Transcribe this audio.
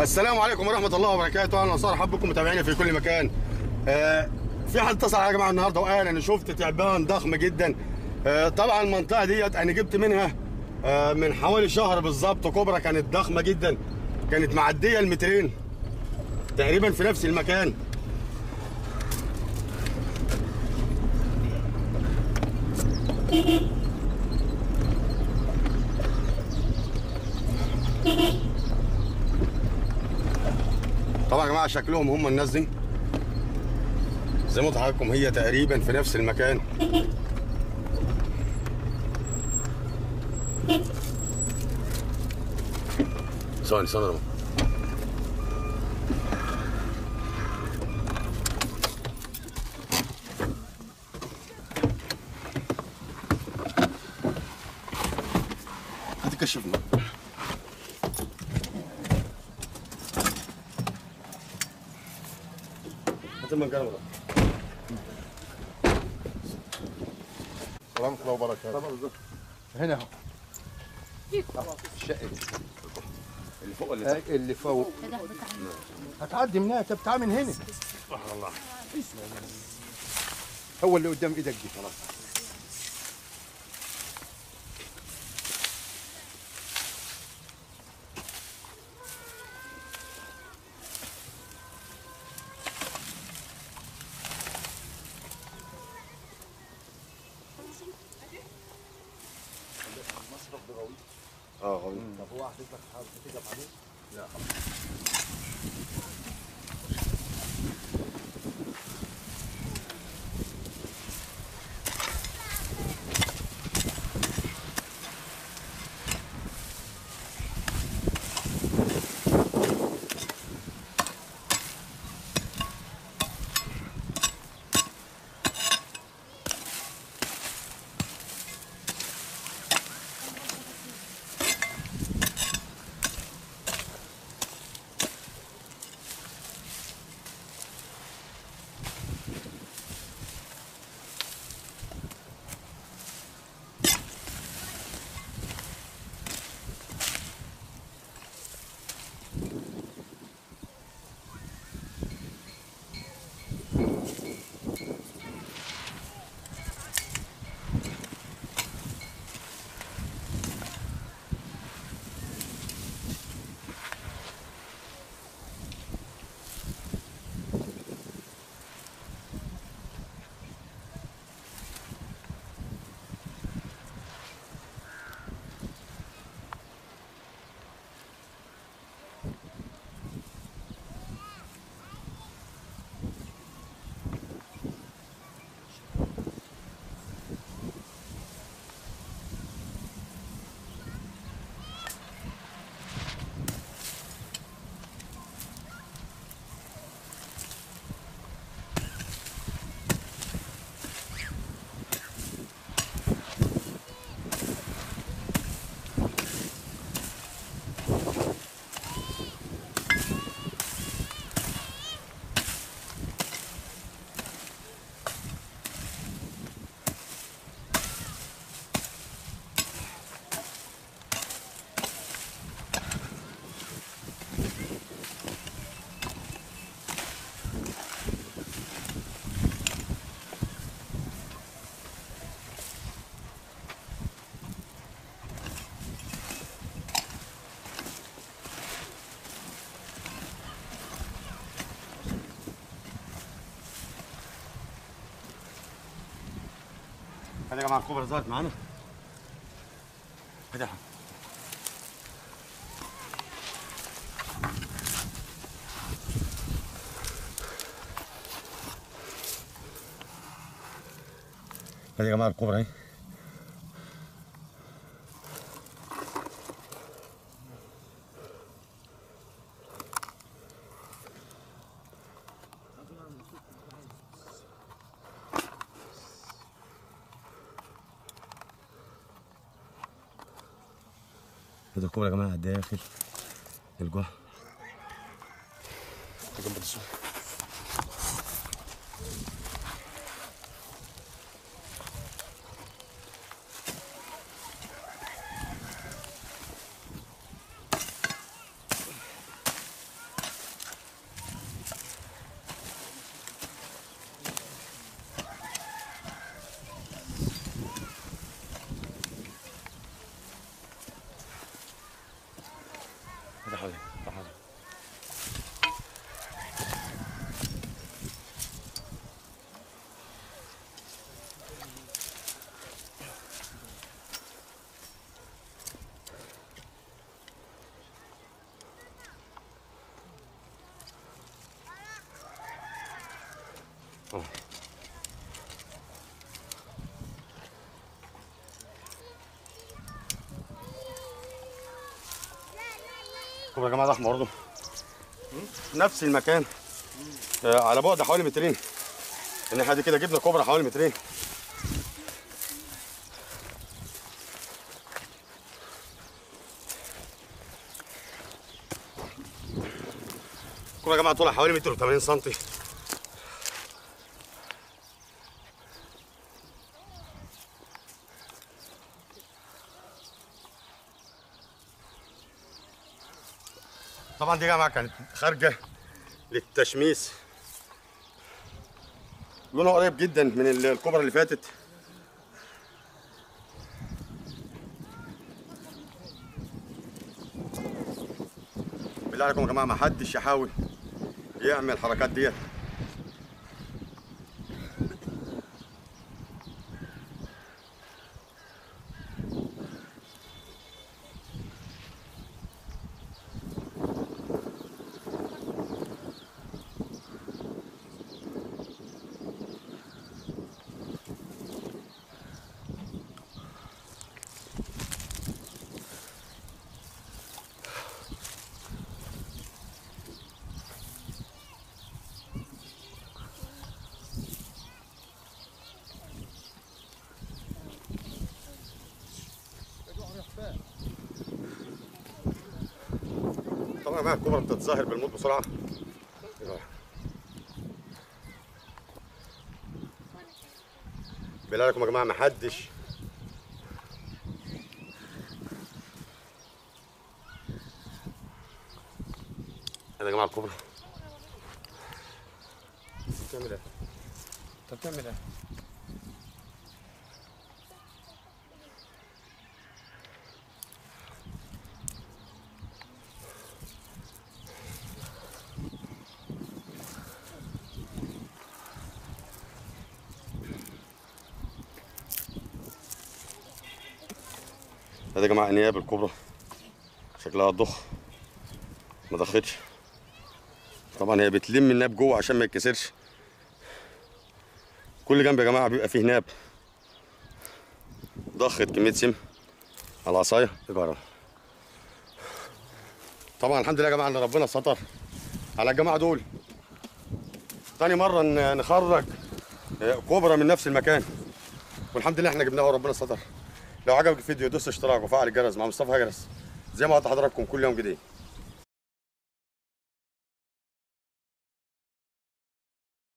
السلام عليكم ورحمه الله وبركاته اهلا وسهلا بكم متابعينا في كل مكان آه في حد اتصل عليا يا جماعه النهارده وقال انا شفت تعبان ضخم جدا آه طبعا المنطقه ديت انا جبت منها آه من حوالي شهر بالظبط كبرى كانت ضخمه جدا كانت معديه المترين تقريبا في نفس المكان طبعا يا جماعه شكلهم هم الناس دي زي ما قلت لحضراتكم هي تقريبا في نفس المكان ثواني ثواني يا جماعة. هتكشفنا هات المنجنة بقى سلام الله وبركاته هنا اهو الشقه دي اللي فوق ولا هاي اللي فوق هتعدي منها انت بتاع من هنا الله هو اللي قدام ايدك دي خلاص اه غوي طب هو حضرتك حابب تقف عليه؟ لا هات يا جماعه الكوبرا ظهرت معانا هات يا حبيبي هات يا جماعه الكوبرا اهي هذا الكوبرا يا جماعه داخل الجحر جنب السوق شوفوا يا جماعه ضخمه برضه نفس المكان آه، على بعد حوالي مترين ان احنا دي كده جبنا كوبرا حوالي مترين كوبرا يا جماعه طولها حوالي متر و80 سم طبعا دي يا جماعه كانت خارجه للتشميس لونها قريب جدا من ال- الكوبرا اللي فاتت بالله عليكم يا جماعه ما حدش يحاول يعمل الحركات ديت طبعا يا جماعه الكوبرا بتتظاهر بالموت بسرعه بالله عليكم يا جماعه ما حدش انا يا جماعه الكوبرا بتعمل ايه؟ انت بتعمل ايه؟ هذا يا جماعه انياب الكبرى شكلها ضخ ما ضختش طبعا هي بتلم الناب جوه عشان ما يتكسرش كل جنب يا جماعه بيبقى فيه ناب ضخت كميه سم على العصايه تجاره طبعا الحمد لله يا جماعه ان ربنا ستر على الجماعه دول تاني مره ن- نخرج آه، كوبرا من نفس المكان والحمد لله احنا جبناها وربنا ستر لو عجبك الفيديو دوس اشتراك وفعل الجرس مع مصطفى هجرس زي ما قلت لحضراتكم كل يوم جديد